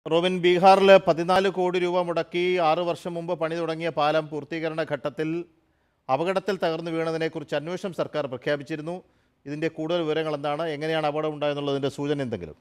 Robin ബീഹാറിൽ പതിനാല് കോടി രൂപ മുടക്കി ആറു വർഷം മുമ്പ് പണി തുടങ്ങിയ പാലം പൂർത്തീകരണ ഘട്ടത്തിൽ അപകടത്തിൽ തകർന്നു വീണതിനെക്കുറിച്ച് അന്വേഷണം സർക്കാർ പ്രഖ്യാപിച്ചിരുന്നു ഇതിൻ്റെ കൂടുതൽ വിവരങ്ങൾ എന്താണ് എങ്ങനെയാണ് അപകടം ഉണ്ടായെന്നുള്ളതിൻ്റെ സൂചന എന്തെങ്കിലും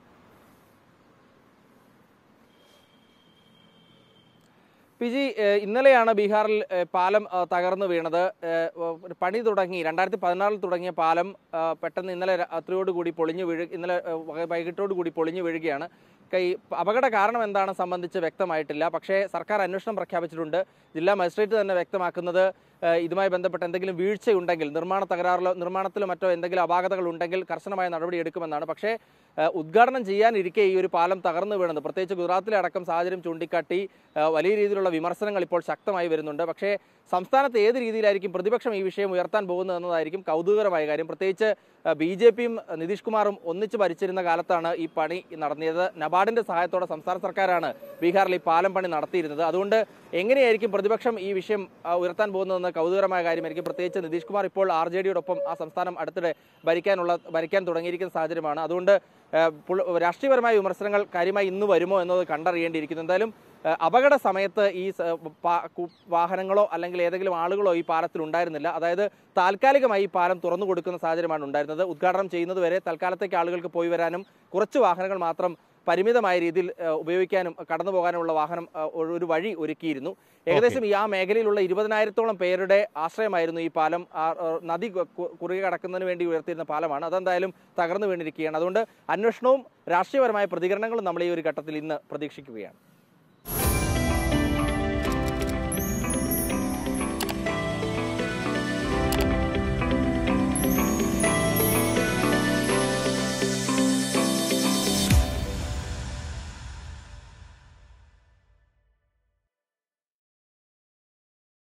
പി ജി ഏഹ് ഇന്നലെയാണ് ബീഹാറിൽ ഏഹ് പാലം ഏഹ് തകർന്നു വീണത് ഏഹ് ഒരു പണി തുടങ്ങി രണ്ടായിരത്തി പതിനാറിൽ തുടങ്ങിയ പാലം ഏഹ് പെട്ടെന്ന് ഇന്നലെ രാത്രിയോടുകൂടി പൊളിഞ്ഞു വീഴ് ഇന്നലെ ഏഹ് വൈ- വൈകിട്ടോടുകൂടി പൊളിഞ്ഞു വീഴുകയാണ് കൈ അപകട കാരണം എന്താണ് സംബന്ധിച്ച് വ്യക്തമായിട്ടില്ല പക്ഷേ സർക്കാർ അന്വേഷണം പ്രഖ്യാപിച്ചിട്ടുണ്ട് ജില്ലാ മജിസ്ട്രേറ്റ് തന്നെ വ്യക്തമാക്കുന്നത് ഏഹ് ഇതുമായി ബന്ധപ്പെട്ട് എന്തെങ്കിലും വീഴ്ചയുണ്ടെങ്കിൽ നിർമ്മാണ തകരാറിലോ നിർമ്മാണത്തിലോ മറ്റോ എന്തെങ്കിലും അപാകതകൾ ഉണ്ടെങ്കിൽ കർശനമായ നടപടി എടുക്കുമെന്നാണ് പക്ഷേ ഏഹ് ഉദ്ഘാടനം ചെയ്യാനിരിക്കെ ഈ ഒരു പാലം തകർന്നു വീണത് പ്രത്യേകിച്ച് ഗുജറാത്തിലെ അടക്കം സാഹചര്യം ചൂണ്ടിക്കാട്ടി ഏഹ് വലിയ രീതിയിലുള്ള വിമർശനങ്ങൾ ഇപ്പോൾ ശക്തമായി വരുന്നുണ്ട് പക്ഷേ സംസ്ഥാനത്ത് ഏത് രീതിയിലായിരിക്കും പ്രതിപക്ഷം ഈ വിഷയം ഉയർത്താൻ പോകുന്നത് എന്നതായിരിക്കും കൗതുകകരമായ കാര്യം പ്രത്യേകിച്ച് ബി ജെ പിയും നിതീഷ് കുമാറും ഒന്നിച്ച് ഭരിച്ചിരുന്ന കാലത്താണ് ഈ പണി നടത്തിയത് നബാർഡിന്റെ സഹായത്തോടെ സംസ്ഥാന സർക്കാരാണ് ബീഹാറിൽ ഈ പാലം പണി നടത്തിയിരുന്നത് അതുകൊണ്ട് എങ്ങനെയായിരിക്കും പ്രതിപക്ഷം ഈ വിഷയം ആ, ഉയർത്താൻ പോകുന്നതെന്ന് കൗതുകരമായ കാര്യമായിരിക്കും പ്രത്യേകിച്ച് നിതീഷ് കുമാർ ഇപ്പോൾ ആർ ജെ ഡിയോടൊപ്പം ആ സംസ്ഥാനം അടുത്തിടെ ഭരിക്കാനുള്ള ഭരിക്കാൻ തുടങ്ങിയിരിക്കുന്ന സാഹചര്യമാണ് അതുകൊണ്ട് ഏഹ്, പുള്ള- രാഷ്ട്രീയപരമായ വിമർശനങ്ങൾ കാര്യമായി ഇന്ന് വരുമോ എന്നത് കണ്ടറിയേണ്ടിയിരിക്കുന്നു എന്തായാലും ഏഹ്, അപകട സമയത്ത് ഈ സ- പാ- കു- വാഹനങ്ങളോ അല്ലെങ്കിൽ ഏതെങ്കിലും ആളുകളോ ഈ പാലത്തിൽ ഉണ്ടായിരുന്നില്ല അതായത് താൽക്കാലികമായി ഈ പാലം തുറന്നു കൊടുക്കുന്ന സാഹചര്യമാണ് ഉണ്ടായിരുന്നത് ഉദ്ഘാടനം ചെയ്യുന്നത് വരെ തൽക്കാലത്തേക്ക് ആളുകൾക്ക് പോയി വരാനും കുറച്ച് വാഹനങ്ങൾ മാത്രം പരിമിതമായ രീതിയിൽ ഏഹ്, ഉപയോഗിക്കാനും കടന്നു പോകാനുമുള്ള വാഹനം ഏഹ്, ഒരു- ഒരു വഴി ഒരുക്കിയിരുന്നു ഏകദേശം ഈ ആ മേഖലയിലുള്ള ഇരുപതിനായിരത്തോളം പേരുടെ ആശ്രയമായിരുന്നു ഈ പാലം ആ, ആ, നദി കു- കു- കുറുകെ കടക്കുന്നതിന് വേണ്ടി ഉയർത്തിയിരുന്ന പാലമാണ് അതെന്തായാലും തകർന്നു വീണിരിക്കുകയാണ് അതുകൊണ്ട് അന്വേഷണവും രാഷ്ട്രീയപരമായ പ്രതികരണങ്ങളും നമ്മൾ ഈ ഒരു ഘട്ടത്തിൽ ഇന്ന് പ്രതീക്ഷിക്കുകയാണ്